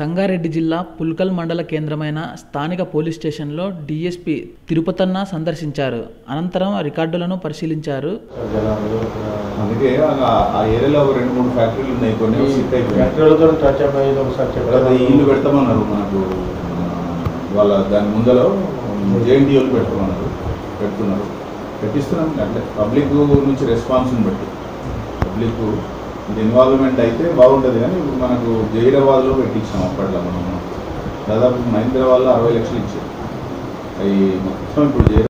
సంగారెడ్డి జిల్లా పుల్కల్ మండల కేంద్రమైన స్థానిక పోలీస్ స్టేషన్లో డీఎస్పీ తిరుపతన్న సందర్శించారు అనంతరం రికార్డులను పరిశీలించారు అందుకే ఆ- ఆ ఏరియాలో ఒక రెండు మూడు ఫ్యాక్టరీలు ఉన్నాయి కొన్ని షిఫ్ట్ అయిపోయాయి ఫ్యాక్టరీలతో టచ్ అప్ అయ్యేది ఒకసారి తర్వాత చెప్పారు ఈ ఇల్లు పెడతామన్నారు మనకు ఆ, వాళ్ళ దాని ముందలో జేఎన్టీఓలు పెడతామన్నారు పెడుతున్నారు పెట్టిస్తున్నాం అంటే పబ్లిక్ నుంచి రెస్పాన్స్ని బట్టి పబ్లిక్ ఇన్వాల్వ్మెంట్ అయితే బాగుంటుంది కానీ ఇప్పుడు మనకు జైరాబాద్లో పెట్టించాం అప్పట్లో మనం దాదాపు మహేంద్రాబాద్లో అరవై లక్షలు ఇచ్చారు అవి మొత్తం ఇప్పుడు జైరా